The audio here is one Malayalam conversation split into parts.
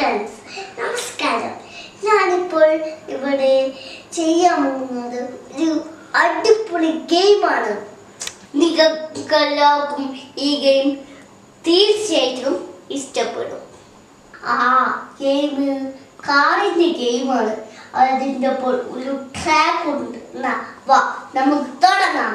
ഫ്രണ്ട്സ് നമസ്കാരം ഞാനിപ്പോൾ ഇവിടെ ചെയ്യാൻ പോകുന്നത് ഒരു അടിപൊളി ഗെയിമാണ് നിങ്ങൾക്കെല്ലാവർക്കും ഈ ഗെയിം തീർച്ചയായിട്ടും ഇഷ്ടപ്പെടും ആ ഗെയിം കാറിന്റെ ഗെയിമാണ് അതിൻ്റെ ഒപ്പം ഒരു ട്രാക്ക് ഉണ്ട് എന്നാ വാ നമുക്ക് തുടങ്ങാം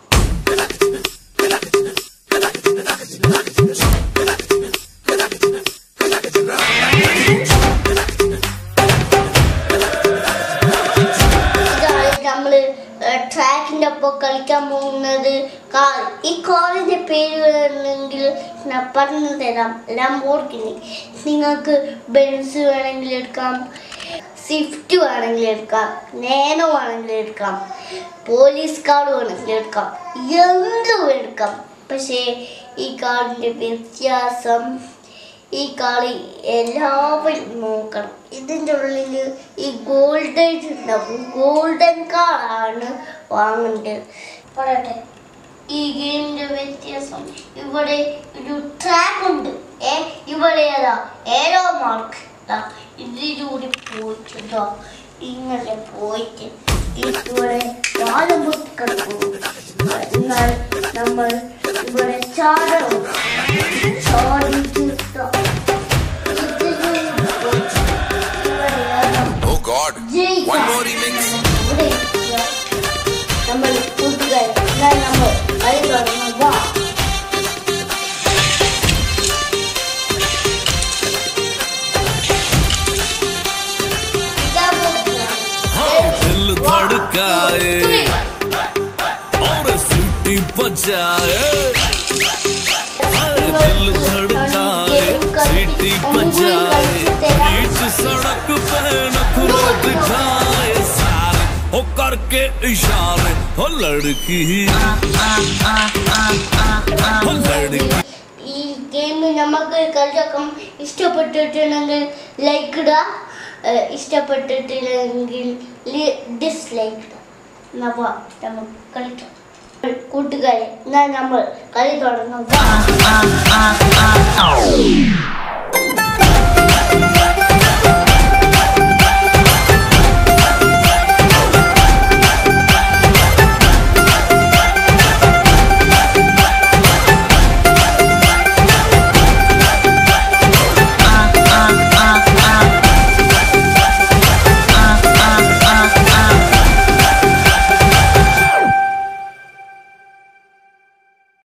ഇതാണ് നമ്മള് ട്രാക്കിന്റെ ഒപ്പം കളിക്കാൻ പോകുന്നത് കാർ ഈ കാറിന്റെ പേര് വേണമെങ്കിൽ ഞാൻ പറഞ്ഞു തരാം ലംബോർഗിനി നിങ്ങൾക്ക് ബെൻസ് വേണമെങ്കിൽ എടുക്കാം സ്വിഫ്റ്റ് വേണമെങ്കിൽ എടുക്കാം നേനോ വേണമെങ്കിൽ എടുക്കാം പോലീസ് കാർ വേണമെങ്കിൽ എടുക്കാം എന്തും എടുക്കാം പക്ഷേ ഈ കാറിന്റെ വ്യത്യാസം ഈ കളി എല്ലാവരും നോക്കണം ഇതിൻ്റെ ഉള്ളിൽ ഈ ഗോൾഡൻ ഉണ്ടാവും ഗോൾഡൻ കാറാണ് വാങ്ങേണ്ടത് പറയട്ടെ ഈ ഗെയിമിന്റെ വ്യത്യാസം ഇവിടെ ഒരു ട്രാക്ക് ഉണ്ട് ഏ ഇവിടെ ഏതാ ഏരോ മാർക്ക് ഇതിലൂടെ പോയിട്ടുണ്ടോ ഇങ്ങനെ പോയിട്ട് ഇവിടെ നാല് മുട്ടുകൾ പോകും എന്നാൽ നമ്മൾ ഇവിടെ ചാടണം ചാടിയിട്ട് ഇതിലൂടെ പോയിട്ട് ഇവിടെ ഏതാ Oh God. ജയിക്കാം. One more remix. ഇവിടെ ഇരിക്കുക. നമ്മൾ കൂട്ടുകാർ എന്നാൽ നമ്മൾ കളി തുടങ്ങാം വാ ഇതാ പോകുന്നത്. दिल One, धड़काए two, three. और सीटी बजाए हाय, दिल धड़काए सीटी बजाए बीच सड़क पे नखरो दिखाए सारे हो करके इशारे हो लड़की हो लड़की ഈ ഗെയിം നമുക്ക് കളിച്ചേക്കാം ഇഷ്ടപ്പെട്ടിട്ടുണ്ടെങ്കിൽ ലൈക്ക് ഇടുക ഏഹ് ഇഷ്ടപ്പെട്ടിട്ടില്ലെങ്കിൽ ഡിസ്ലൈക്ക് ഇടുക എന്നാ വാ, നമുക്ക് കളിക്കാം കൂട്ടുകാരെ എന്നാൽ നമ്മൾ കളി തുടങ്ങാം വാ.